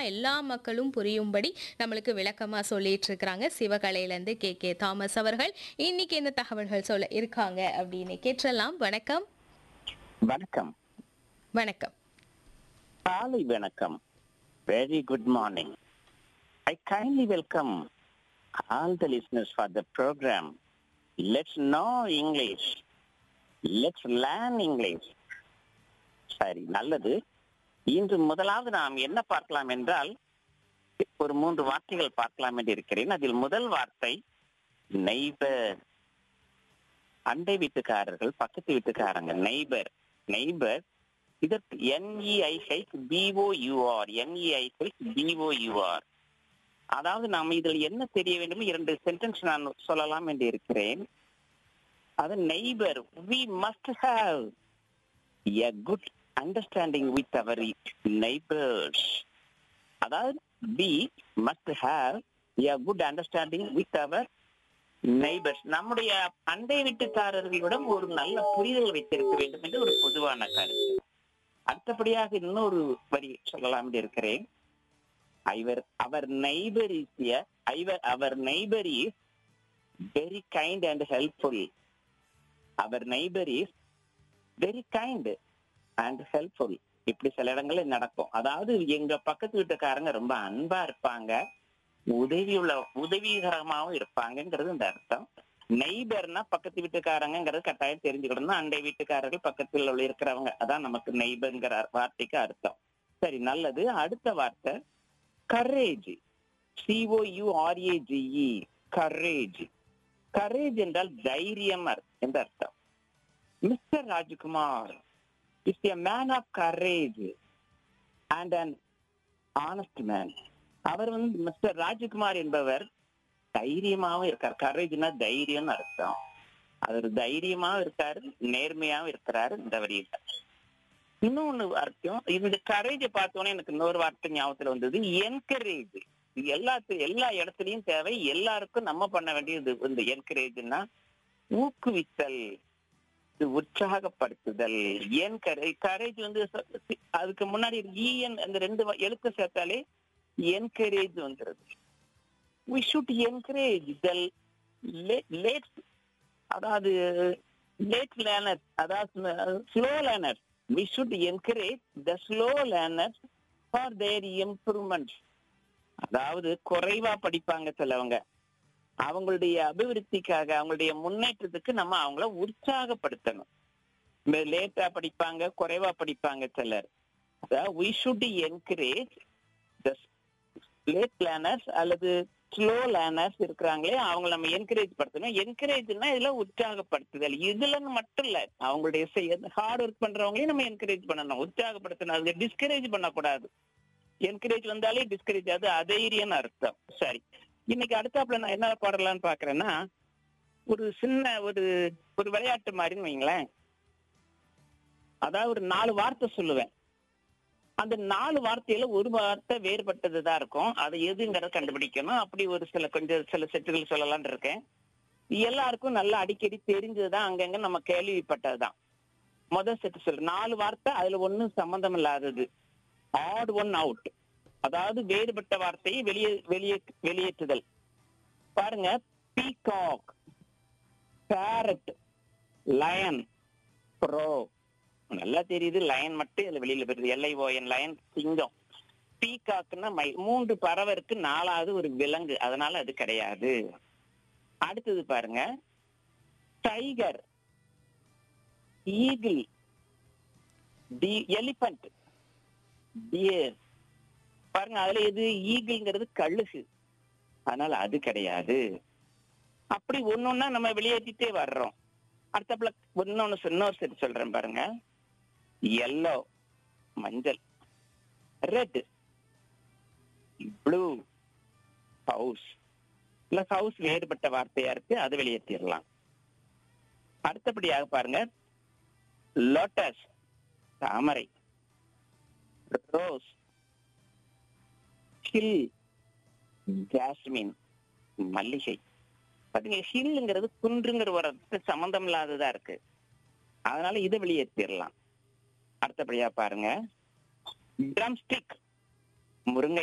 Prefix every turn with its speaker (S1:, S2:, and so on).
S1: எல்லா மக்களும் புரியும்படி நம்மளுக்கு விளக்கமா சொல்லிட்டு இருக்கிறாங்க சிவகலையிலேருந்து கே கே தாமஸ் அவர்கள் இன்னைக்கு என்ன தகவல்கள் சொல்ல இருக்காங்க அப்படின்னு கேட்டலாம் வணக்கம்
S2: வணக்கம்
S1: வணக்கம்
S2: காலை வணக்கம் very good morning I kindly welcome all the listeners for the programme let's know English let's learn English சரி நல்லது இன்று முதலாவது நாம் என்ன பார்க்கலாம் என்றால் ஒரு மூன்று வார்த்தைகள் பார்க்கலாம் என்று இருக்கிறேன் அதில் முதல் வார்த்தை நெய்பர் அண்டை வீட்டுக்காரர்கள் பக்கத்து வீட்டுக்காரங்க நெய்பர் நெய்பர் இதற்கு என்இஐஹெச் பிஓயூஆர் என்இஐஹெச் பிஓயூஆர் அதாவது நாம் இதில் என்ன தெரிய வேண்டும் இரண்டு சென்டென்ஸ் நான் சொல்லலாம் என்று இருக்கிறேன் அது neighbour we must have a good understanding with our neighbours அதாவது we must have a good understanding with our neighbours நம்முடைய அண்டை வீட்டுக்காரர்களிடம் ஒரு நல்ல புரிதல் வைத்திருக்க வேண்டும் என்று ஒரு பொதுவான கருத்து அடுத்தபடியாக இன்னொரு வரி சொல்லலாம் என்று இருக்கிறேன் ஐவர் அவர் நெய்பர் இஸ் ஐவர் our neighbour is very kind and helpful our neighbour is very kind and helpful இப்படி சில இடங்கள்ல நடக்கும் அதாவது எங்க பக்கத்து வீட்டுக்காரங்க ரொம்ப அன்பா இருப்பாங்க உதவி உள்ள உதவிகரமாவும் இருப்பாங்கங்கிறது இந்த அர்த்தம் நெய்பர்னா பக்கத்து வீட்டுக்காரங்கிறது கட்டாயம் தெரிஞ்சுக்கணும் அண்டை வீட்டுக்காரர்கள் பக்கத்தில் உள்ள இருக்கிறவங்க அதான் நமக்கு நெய்பர்ங்கிற வார்த்தைக்கு அர்த்தம் சரி நல்லது அடுத்த வார்த்தை கரேஜ் சிஓயூஆர்ஏஜிஇ கரேஜ் கரேஜ் என்றால் தைரியம் அர்- என்று அர்த்தம் mister Rajkumar is a man of courage and an honest man அவர் வந்து மிஸ்டர் ராஜ்குமார் என்பவர் தைரியமாவும் இருக்கார் கரேஜ்னா தைரியம்னு அர்த்தம் அவர் தைரியமாவும் இருக்காரு நேர்மையாவும் இருக்கிறாரு இந்த வரியில இன்னொன்னு அர்த்தம் இந்த கரேஜை பார்த்தோன்னே எனக்கு இன்னொரு வார்த்தை ஞாபகத்துல வந்தது என்கரேஜ் இது எல்லாத்து எல்லா இடத்துலயும் தேவை எல்லாருக்கும் நம்ம பண்ண வேண்டியது இந்த என்கரேஜ்னா ஊக்குவித்தல் இது உற்சாகப்படுத்துதல் ஏன் கரேஜ் வந்து ச- சி- அதுக்கு முன்னாடி இஎன் அந்த ரெண்டு வ- எழுத்து சேர்த்தாலே என்கரேஜ் வந்துருது we should encourage the late அதாவது லேட் லேர்னர் அதாவது slow learner we should encourage the slow learner for their improvement அதாவது குறைவா படிப்பாங்க சிலவங்க அவங்களுடைய அபிவிருத்திக்காக அவங்களுடைய முன்னேற்றத்துக்கு நம்ம அவங்கள உற்சாகப்படுத்தணும் லேட்டா படிப்பாங்க குறைவா படிப்பாங்க சிலர் we should encourage the late learners அல்லது ஸ்லோ லேர்னர்ஸ் இருக்கிறாங்களே அவங்கள நம்ம என்கரேஜ் படுத்தணும் என்கரேஜ்னா இதுல உற்சாகப்படுத்துதல் இதுல மட்டும் இல்ல அவங்களுடைய ஹார்ட் ஒர்க் பண்றவங்களையும் நம்ம என்கரேஜ் பண்ணணும் உற்சாகப்படுத்தணும் அது டிஸ்கரேஜ் பண்ணக்கூடாது என்கரேஜ் வந்தாலே டிஸ்கரேஜ் அது அதைரியம்னு அர்த்தம் சரி இன்னைக்கு அடுத்தாப்புல நான் என்ன பாடலாம்னு பாக்குறேன்னா ஒரு சின்ன ஒரு ஒரு விளையாட்டு மாதிரின்னு வைங்களேன் அதாவது ஒரு நாலு வார்த்தை சொல்லுவேன் அந்த நாலு வார்த்தையில ஒரு வார்த்தை வேறுபட்டதுதான் இருக்கும் அது எதுங்கிறத கண்டுபிடிக்கணும் அப்படி ஒரு சில கொஞ்சம் சில செட்டுகள் சொல்லலாம்னு இருக்கேன் எல்லாருக்கும் நல்லா அடிக்கடி தெரிஞ்சதுதான் அங்கங்க நம்ம கேள்விப்பட்டதுதான் முதல் செட்டு சொல்லு நாலு வார்த்தை அதுல ஒண்ணும் சம்பந்தம் இல்லாதது ஆட் ஒன் அவுட் அதாவது வேறுபட்ட வார்த்தையை வெளியே வெளியே வெளியேற்றுதல் பாருங்க பீகாக் பேரட் லயன் ப்ரோ நல்லா தெரியுது லயன் மட்டும் இதுல வெளியில போயிருது எல்ஐஓஎன் லயன் சிங்கம் பீகாக்னா மை மூன்று பறவை இருக்கு நாலாவது ஒரு விலங்கு அதனால அது கிடையாது அடுத்தது பாருங்க tiger eagle the elephant deer பாருங்க அதுல எது ஈகிள்ங்கிறது கழுகு அதனால அது கிடையாது அப்படி ஒன்னொன்னா நம்ம வெளியேற்றிட்டே வர்றோம் அடுத்தப்புல இன்னொன்னு சொ- இன்னொரு செட் சொல்றேன் பாருங்க எல்லோ மஞ்சள் ரெட் ப்ளூ ஹவுஸ் இல்ல ஹவுஸ் வேறுபட்ட வார்த்தையா இருக்கு அது வெளியேற்றிடலாம் அடுத்தபடியாக பாருங்க லோட்டஸ் தாமரை ரோஸ் ஹில் ஜாஸ்மின் மல்லிகை பாத்தீங்க ஹில்லுங்கிறது குன்றுங்கிற ஒரு அர்த்தத்துக்கு சம்பந்தம் இல்லாததா இருக்கு அதனால இதை வெளியேற்றிடலாம் அடுத்தபடியா பாருங்க ட்ரம் ஸ்டிக் முருங்கை